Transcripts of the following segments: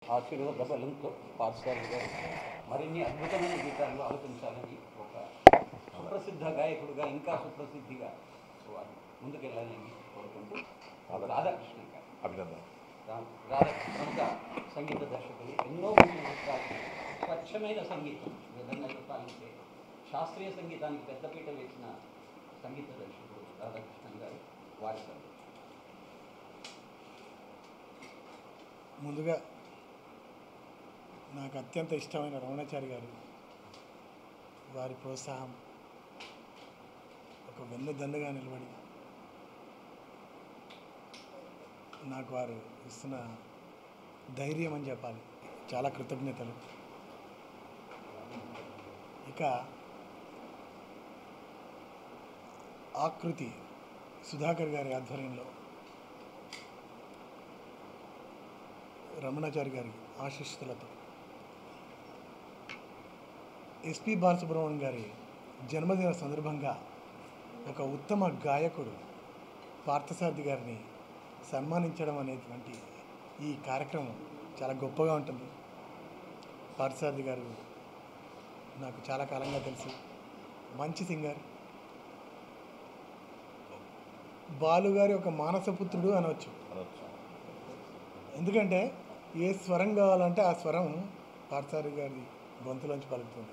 ఆశీర్వాద బలంతో పాస్టర్ గారు మరిన్ని అద్భుతమైన గీతాలు ఆలపించాలని ఒక సుప్రసిద్ధ గాయకుడిగా ఇంకా సుప్రసిద్ధిగా వారు ముందుకెళ్ళాలని కోరుకుంటూ రాధాకృష్ణ గారు అభినందన రా- రాధాకృష్ణ ప్రముఖ సంగీత దర్శకులు ఎన్నో మంది నృత్యాలు స్వచ్ఛమైన సంగీతం విధంగా చెప్పాలంటే శాస్త్రీయ సంగీతానికి పెద్దపీట వేసిన సంగీత దర్శకుడు రాధాకృష్ణన్ గారు వారి సంగీతం ముందుగా నాకు అత్యంత ఇష్టమైన రమణాచారి గారు వారి ప్రోత్సాహం ఒక వెన్నుదన్నుగా నిలబడి నాకు వారు ఇస్తున్న ధైర్యం అని చెప్పాలి చాలా కృతజ్ఞతలు ఇక ఆకృతి సుధాకర్ గారి ఆధ్వర్యంలో రమణాచారి గారి ఆశీస్సులతో ఎస్పి బాలసుబ్రహ్మణ్యం గారి జన్మదిన సందర్భంగా ఒక ఉత్తమ గాయకుడు పార్థసారథి గారిని సన్మానించడం అనేటువంటి ఈ కార్యక్రమం చాలా గొప్పగా ఉంటుంది పార్థసారథి గారు నాకు చాలా కాలంగా తెలుసు మంచి సింగర్ బాలు గారి ఒక మానసపుత్రుడు అనవచ్చు అనొచ్చు ఎందుకంటే ఏ స్వరం కావాలంటే ఆ స్వరం పార్థసారి గారి గొంతులోంచి పలుకుతుంది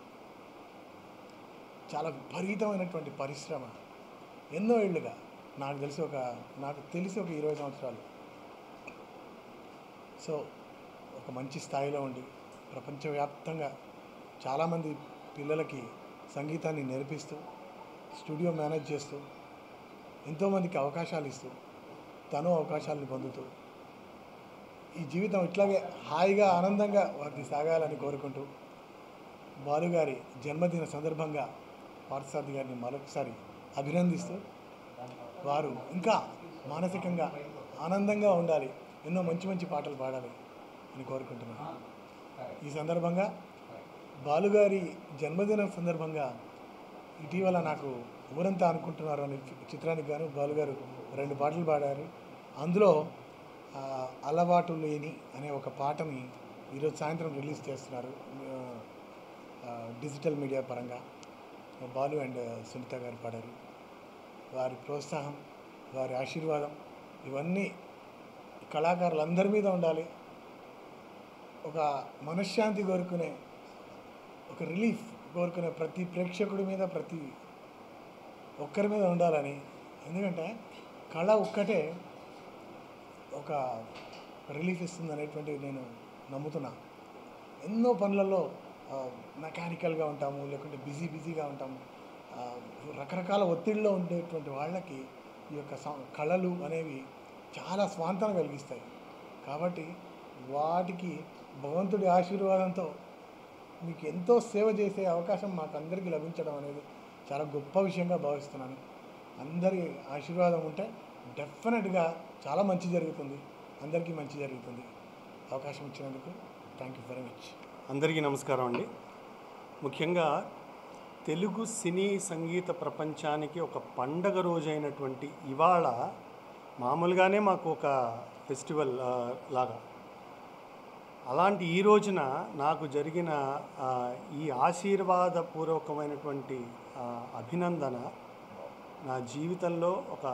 చాలా విపరీతమైనటువంటి పరిశ్రమ ఎన్నో ఏళ్ళుగా నాకు తెలిసి ఒక నాకు తెలిసి ఒక ఇరవై సంవత్సరాలు సో ఒక మంచి స్థాయిలో ఉండి ప్రపంచవ్యాప్తంగా చాలామంది పిల్లలకి సంగీతాన్ని నేర్పిస్తూ స్టూడియో మేనేజ్ చేస్తూ ఎంతోమందికి అవకాశాలు ఇస్తూ తను అవకాశాలను పొందుతూ ఈ జీవితం ఇట్లాగే హాయిగా ఆనందంగా వారికి సాగాలని కోరుకుంటూ బాలుగారి జన్మదిన సందర్భంగా పార్థసారథి గారిని మరొకసారి అభినందిస్తూ వారు ఇంకా మానసికంగా ఆనందంగా ఉండాలి ఎన్నో మంచి మంచి పాటలు పాడాలి అని కోరుకుంటున్నాను ఈ సందర్భంగా బాలుగారి జన్మదినం సందర్భంగా ఇటీవల నాకు ఊరంతా అనుకుంటున్నారు అనే చి- చిత్రానికి గాను బాలుగారు రెండు పాటలు పాడారు అందులో ఆ, అలవాటు లేని అనే ఒక పాటని ఈరోజు సాయంత్రం రిలీజ్ చేస్తున్నారు ఆ, ఆ, డిజిటల్ మీడియా పరంగా బాలు అండ్ సునీత గారు పాడారు వారి ప్రోత్సాహం వారి ఆశీర్వాదం ఇవన్నీ కళాకారులందరి మీద ఉండాలి ఒక మనశ్శాంతి కోరుకునే ఒక రిలీఫ్ కోరుకునే ప్రతి ప్రేక్షకుడి మీద ప్రతి ఒక్కరి మీద ఉండాలని ఎందుకంటే కళ ఒక్కటే ఒక రిలీఫ్ ఇస్తుంది అనేటువంటిది నేను నమ్ముతున్నా ఎన్నో పనులలో మెకానికల్గా ఉంటాము లేకుంటే బిజీ బిజీగా ఉంటాము ఆ, రకరకాల ఒత్తిడిలో ఉండేటువంటి వాళ్ళకి ఈ యొక్క సం- కళలు అనేవి చాలా స్వాంతన కలిగిస్తాయి కాబట్టి వాటికి భగవంతుడి ఆశీర్వాదంతో మీకు ఎంతో సేవ చేసే అవకాశం మాకు అందరికీ లభించడం అనేది చాలా గొప్ప విషయంగా భావిస్తున్నాను అందరి ఆశీర్వాదం ఉంటే డెఫినెట్గా చాలా మంచి జరుగుతుంది అందరికీ మంచి జరుగుతుంది అవకాశం ఇచ్చినందుకు థ్యాంక్ యూ వెరీ మచ్ అందరికీ నమస్కారం అండి ముఖ్యంగా తెలుగు సినీ సంగీత ప్రపంచానికి ఒక పండగ రోజైనటువంటి ఇవాళ మామూలుగానే మాకు ఒక ఫెస్టివల్ ఆ, లాగా అలాంటి ఈ రోజున నాకు జరిగిన ఆ, ఈ ఆశీర్వాదపూర్వకమైనటువంటి ఆ, అభినందన నా జీవితంలో ఒక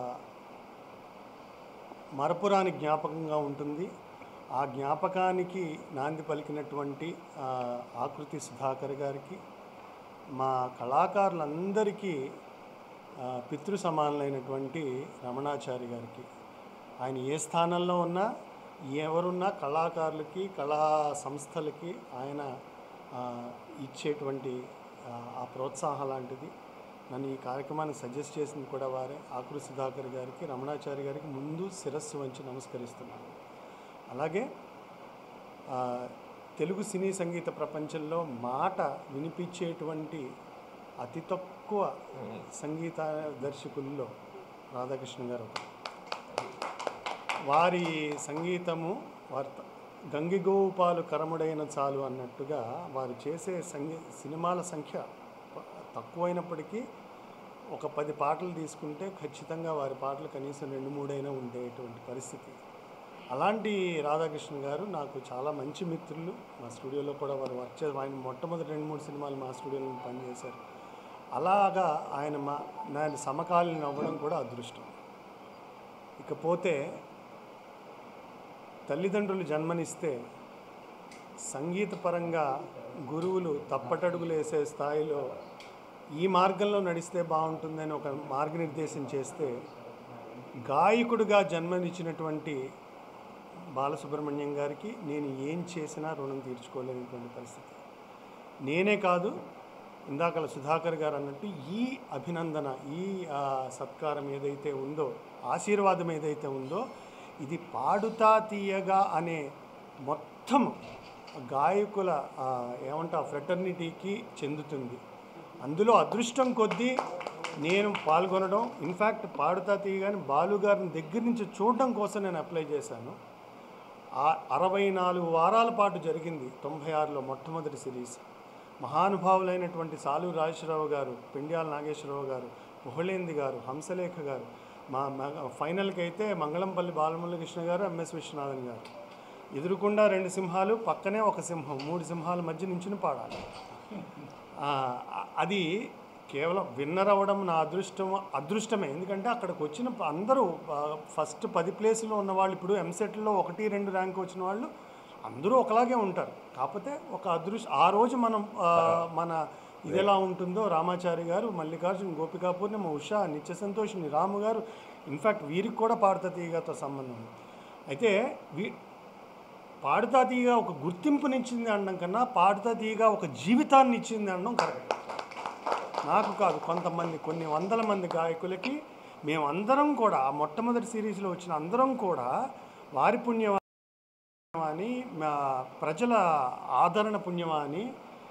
మరపురాని జ్ఞాపకంగా ఉంటుంది ఆ జ్ఞాపకానికి నాంది పలికినటువంటి ఆ, ఆకృతి సుధాకర్ గారికి మా కళాకారులందరికీ ఆ, పితృ సమానులైనటువంటి రమణాచారి గారికి ఆయన ఏ స్థానంలో ఉన్నా ఎవరున్నా కళాకారులకి కళా సంస్థలకి ఆయన ఆ, ఇచ్చేటువంటి ఆ, ఆ ప్రోత్సాహం లాంటిది నన్ను ఈ కార్యక్రమాన్ని సజెస్ట్ చేసింది కూడా వారే ఆకృతి సుధాకర్ గారికి రమణాచారి గారికి ముందు శిరస్సు వంచి నమస్కరిస్తున్నాను అలాగే ఆ, తెలుగు సినీ సంగీత ప్రపంచంలో మాట వినిపించేటువంటి అతి తక్కువ సంగీత దర్శకుల్లో రాధాకృష్ణ గారు ఒకరు. వారి సంగీతము వారి త- గంగిగోపాలు కరముడైన చాలు అన్నట్టుగా వారు చేసే సంగీ సినిమాల సంఖ్య ప- తక్కువైనప్పటికీ ఒక పది పాటలు తీసుకుంటే ఖచ్చితంగా వారి పాటలు కనీసం రెండు మూడైనా ఉండేటువంటి పరిస్థితి అలాంటి రాధాకృష్ణ గారు నాకు చాలా మంచి మిత్రులు మా స్టూడియోలో కూడా వారు వర్క్ చేసి ఆయన మొట్టమొదటి రెండు మూడు సినిమాలు మా స్టూడియోలో పనిచేశారు అలాగా ఆయన మా నేను సమకాలీన అవ్వడం కూడా అదృష్టం ఇకపోతే తల్లిదండ్రులు జన్మనిస్తే సంగీతపరంగా గురువులు తప్పటడుగులు వేసే స్థాయిలో ఈ మార్గంలో నడిస్తే బాగుంటుందని ఒక మార్గనిర్దేశం చేస్తే గాయకుడిగా జన్మనిచ్చినటువంటి బాలసుబ్రహ్మణ్యం గారికి నేను ఏం చేసినా రుణం తీర్చుకోలేనటువంటి పరిస్థితి నేనే కాదు ఇందాకల సుధాకర్ గారు అన్నట్టు ఈ అభినందన ఈ ఆ, సత్కారం ఏదైతే ఉందో ఆశీర్వాదం ఏదైతే ఉందో ఇది పాడుతా తీయగా అనే మొత్తం గాయకుల ఆ, ఏమంటా ఫ్రెటర్నిటీకి చెందుతుంది అందులో అదృష్టం కొద్దీ నేను పాల్గొనడం ఇన్ఫ్యాక్ట్ పాడుతా తీయగానే బాలు గారిని దగ్గర నుంచి చూడడం కోసం నేను అప్లై చేశాను ఆ అరవై నాలుగు వారాల పాటు జరిగింది తొంభై ఆరులో మొట్టమొదటి సిరీస్ మహానుభావులైనటువంటి సాలు రాజేశ్వరరావు గారు పెండ్యాల నాగేశ్వరరావు గారు పుహళేంది గారు హంసలేఖ గారు మా మ- ఫైనల్కి అయితే మంగళంపల్లి బాలమురళకృష్ణ గారు ఎంఎస్ విశ్వనాథన్ గారు ఎదురుకుండా రెండు సింహాలు పక్కనే ఒక సింహం మూడు సింహాల మధ్య నుంచి పాడాలి ఆ, అది కేవలం విన్నర్ అవ్వడం నా అదృష్టం అదృష్టమే ఎందుకంటే అక్కడికి వచ్చిన ప- అందరూ ఆ, ఫస్ట్ పది ప్లేసులో ఉన్న వాళ్ళు ఇప్పుడు ఎంసెట్లో ఒకటి రెండు ర్యాంక్ వచ్చిన వాళ్ళు అందరూ ఒకలాగే ఉంటారు కాకపోతే ఒక అదృష్ట ఆ రోజు మనం ఆ, మన ఇది ఎలా ఉంటుందో రామాచారి గారు మల్లికార్జున గోపికా పూర్ణిమ ఉషా నిత్య సంతోషిని రాము గారు ఇన్ఫ్యాక్ట్ వీరికి కూడా పాడత తీయగాతో సంబంధం ఉంది అయితే వీ పాడుతా తీయగా ఒక గుర్తింపునిచ్చింది అనడం కన్నా పాడుతా తీయగా ఒక జీవితాన్ని ఇచ్చింది అనడం కరెక్ట్ నాకు కాదు కొంతమంది కొన్ని వందల మంది గాయకులకి మేమందరం కూడా ఆ మొట్టమొదటి సిరీస్లో వచ్చిన అందరం కూడా వారి పుణ్యమా అని మా ప్రజల ఆదరణ పుణ్యమా అని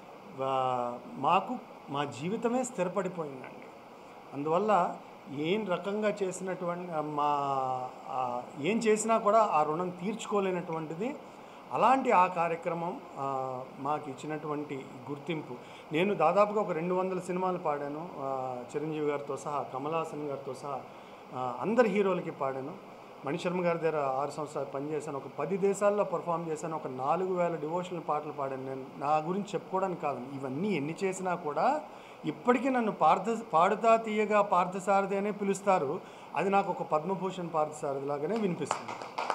వా- మాకు మా జీవితమే స్థిరపడిపోయిందండి అందువల్ల ఏం రకంగా చేసినటువంటి మా ఆ, ఏం చేసినా కూడా ఆ రుణం తీర్చుకోలేనటువంటిది అలాంటి ఆ కార్యక్రమం ఆ, మాకు ఇచ్చినటువంటి గుర్తింపు నేను దాదాపుగా ఒక రెండు వందల సినిమాలు పాడాను ఆ, చిరంజీవి గారితో సహా కమల్ హాసన్ గారితో సహా ఆ, అందరి హీరోలకి పాడాను మణిశర్మ గారి దగ్గర ఆరు సంవత్సరాలు పనిచేశాను ఒక పది దేశాల్లో పర్ఫామ్ చేశాను ఒక నాలుగు వేల డివోషనల్ పాటలు పాడాను నేను నా గురించి చెప్పుకోవడానికి కాదు ఇవన్నీ ఎన్ని చేసినా కూడా ఇప్పటికీ నన్ను పార్థ పాడుతా తీయగా పార్థసారథి అనే పిలుస్తారు అది నాకు ఒక పద్మభూషణ్ పార్థసారథి లాగానే వినిపిస్తుంది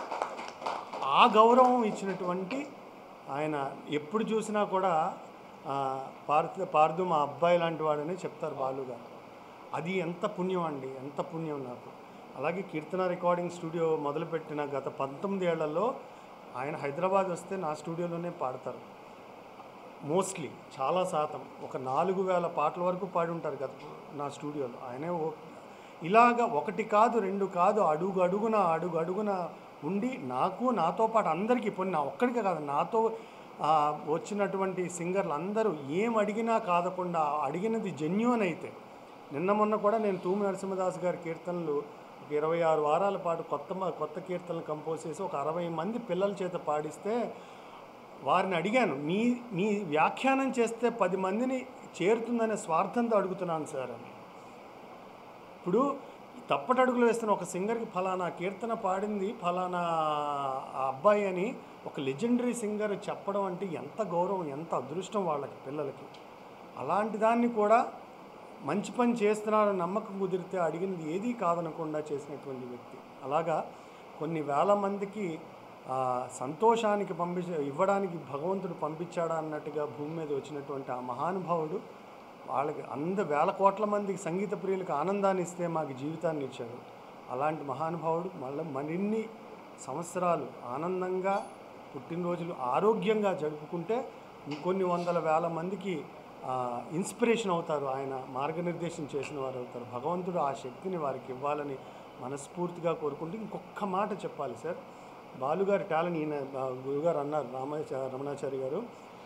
ఆ గౌరవం ఇచ్చినటువంటి ఆయన ఎప్పుడు చూసినా కూడా ఆ, పార్థ పార్థు మా అబ్బాయి లాంటి వాడని చెప్తారు బాలు గారు అది ఎంత పుణ్యం అండి ఎంత పుణ్యం నాకు అలాగే కీర్తన రికార్డింగ్ స్టూడియో మొదలుపెట్టిన గత పంతొమ్మిది ఏళ్లలో ఆయన హైదరాబాద్ వస్తే నా స్టూడియోలోనే పాడతారు మోస్ట్లీ చాలా శాతం ఒక నాలుగు వేల పాటల వరకు పాడి ఉంటారు కదా నా స్టూడియోలో ఆయనే ఓ ఇలాగ ఒకటి కాదు రెండు కాదు అడుగు అడుగున అడుగు అడుగున ఉండి నాకు నాతో పాటు అందరికీ పోనీ నా ఒక్కడికే కాదు నాతో ఆ, వచ్చినటువంటి సింగర్లు అందరూ ఏం అడిగినా కాదకుండా అడిగినది జెన్యున్ అయితే నిన్న మొన్న కూడా నేను తూమి నరసింహదాస్ గారి కీర్తనలు ఒక ఇరవై ఆరు వారాల పాటు కొత్త మ- కొత్త కీర్తనలు కంపోజ్ చేసి ఒక అరవై మంది పిల్లల చేత పాడిస్తే వారిని అడిగాను మీ మీ వ్యాఖ్యానం చేస్తే పది మందిని చేరుతుందనే స్వార్థంతో అడుగుతున్నాను సార్ అని ఇప్పుడు తప్పటడుగులు వేస్తున్న ఒక సింగర్కి ఫలానా కీర్తన పాడింది ఫలానా ఆ అబ్బాయి అని ఒక లెజెండరీ సింగర్ చెప్పడం అంటే ఎంత గౌరవం ఎంత అదృష్టం వాళ్ళకి పిల్లలకి అలాంటి దాన్ని కూడా మంచి పని చేస్తున్నారని నమ్మకం కుదిరితే అడిగినది ఏదీ కాదనకుండా చేసినటువంటి వ్యక్తి అలాగా కొన్ని వేల మందికి ఆ, సంతోషానికి పంపించ ఇవ్వడానికి భగవంతుడు పంపించాడా అన్నట్టుగా భూమి మీద వచ్చినటువంటి ఆ మహానుభావుడు వాళ్ళకి అంద వేల కోట్ల మందికి సంగీత ప్రియులకు ఆనందాన్ని ఇస్తే మాకు జీవితాన్ని ఇచ్చాడు అలాంటి మహానుభావుడు మళ్ళీ మరిన్ని సంవత్సరాలు ఆనందంగా పుట్టినరోజులు ఆరోగ్యంగా జరుపుకుంటే ఇంకొన్ని వందల వేల మందికి ఆ, ఇన్స్పిరేషన్ అవుతారు ఆయన మార్గనిర్దేశం చేసిన వారు అవుతారు భగవంతుడు ఆ శక్తిని వారికి ఇవ్వాలని మనస్ఫూర్తిగా కోరుకుంటూ ఇంకొక మాట చెప్పాలి సార్ బాలుగారి టాలెంట్ ఈయన ఆ, గురుగారు అన్నారు రామాచార్య రమణాచారి గారు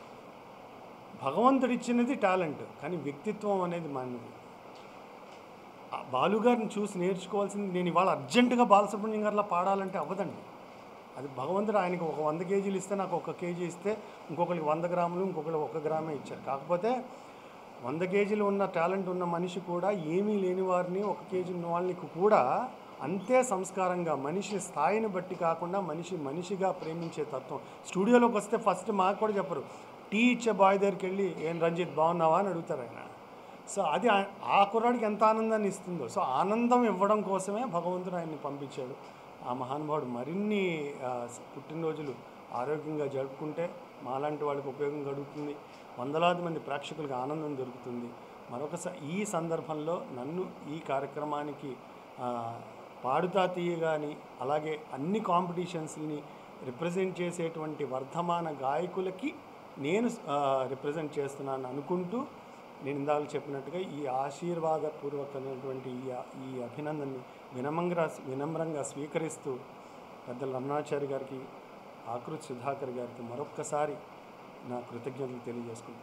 భగవంతుడు ఇచ్చినది టాలెంట్ కానీ వ్యక్తిత్వం అనేది మనది ఆ బాలుగారిని చూసి నేర్చుకోవాల్సింది నేను ఇవాళ అర్జెంటుగా బాలసుబ్రహ్మణ్యం గారిలా పాడాలంటే అవ్వదండి అది భగవంతుడు ఆయనకి ఒక వంద కేజీలు ఇస్తే నాకు ఒక కేజీ ఇస్తే ఇంకొకరికి వంద గ్రాములు ఇంకొకరికి ఒక గ్రామే ఇచ్చారు కాకపోతే వంద కేజీలు ఉన్న టాలెంట్ ఉన్న మనిషి కూడా ఏమీ లేని వారిని ఒక కేజీ ఉన్న వాళ్ళని కూడా అంతే సంస్కారంగా మనిషి స్థాయిని బట్టి కాకుండా మనిషి మనిషిగా ప్రేమించే తత్వం స్టూడియోలోకి వస్తే ఫస్ట్ మాకు కూడా చెప్పరు టీ ఇచ్చే బాయ్ దగ్గరికి వెళ్ళి ఏం రంజిత్ బాగున్నావా అని అడుగుతారు ఆయన సో అది ఆ- ఆ కుర్రాడికి ఎంత ఆనందాన్ని ఇస్తుందో సో ఆనందం ఇవ్వడం కోసమే భగవంతుడు ఆయన్ని పంపించాడు ఆ మహానుభావుడు మరిన్ని ఆ, పుట్టినరోజులు ఆరోగ్యంగా జరుపుకుంటే మాలాంటి వాళ్ళకి ఉపయోగం కలుగుతుంది వందలాది మంది ప్రేక్షకులకు ఆనందం దొరుకుతుంది మరొకసారి ఈ సందర్భంలో నన్ను ఈ కార్యక్రమానికి ఆ, పాడుతా తీయగాని అలాగే అన్ని కాంపిటీషన్స్ని రిప్రజెంట్ చేసేటువంటి వర్ధమాన గాయకులకి నేను రిప్రజెంట్ చేస్తున్నాను అనుకుంటూ నేను ఇందాక చెప్పినట్టుగా ఈ ఆశీర్వాదపూర్వకమైనటువంటి ఈ ఈ అభినందనని వినమ్రంగా వినమ్రంగా స్వీకరిస్తూ పెద్దల రమణాచారి గారికి ఆకృతి సుధాకర్ గారికి మరొక్కసారి నా కృతజ్ఞతలు తెలియజేసుకుంటూ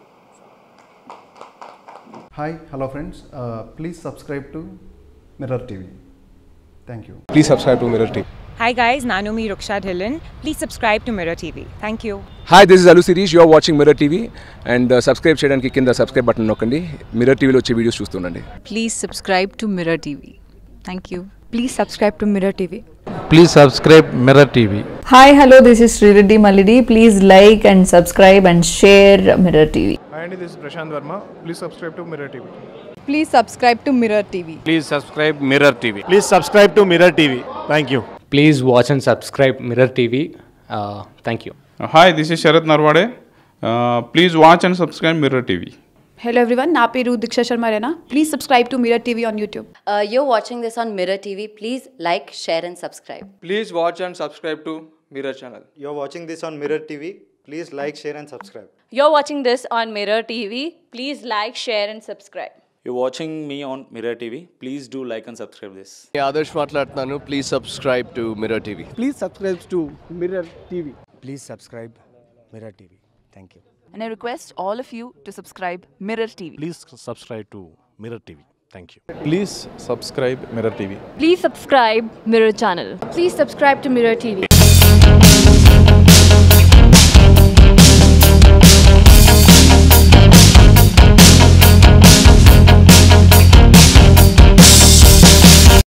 Hi, hello friends. Uh, please subscribe to Mirror TV. Thank you. Please subscribe to Mirror TV. Hi guys, Nanumi Ruksha Dhillon. Please subscribe to Mirror TV. Thank you. Hi this is Allu Sirish you are watching Mirror TV and subscribe చేయడానికి కింద subscribe button నొక్కండి Mirror టీవీలో వచ్చే videos చూస్తుండండి please subscribe to Mirror TV. Thank you. Please subscribe to Mirror TV. Please subscribe Mirror TV. Hi, hello, this is Srireddy Malidi. Please like and subscribe and share Mirror TV. Hi, Andy, this is Prashant Verma. Please subscribe to Mirror TV. Please subscribe to Mirror TV. Please subscribe Mirror TV. Please subscribe to Mirror TV thank you Please watch and subscribe Mirror TV. Uh, thank you. Hi, this is Sharat Narwade. Uh, please watch and subscribe Mirror TV. Hello everyone, నా పేరు Deeksha Sharma Raina please subscribe to Mirror TV on YouTube Uh, you're watching this on Mirror TV. Please like, share, and subscribe. Please watch and subscribe to Mirror channel. You're watching this on Mirror TV. Please like, share, and subscribe. You're watching this on Mirror TV. Please like, share, and subscribe. You're watching me on Mirror TV. Please do like and subscribe this. Adarsh మాట్లాడుతున్నాను please subscribe to Mirror TV please subscribe to Mirror TV please subscribe Mirror TV thank you And I request all of you to subscribe Mirror TV. Please subscribe to Mirror TV thank you Please subscribe Mirror TV. Please subscribe Mirror channel. Please subscribe to Mirror TV.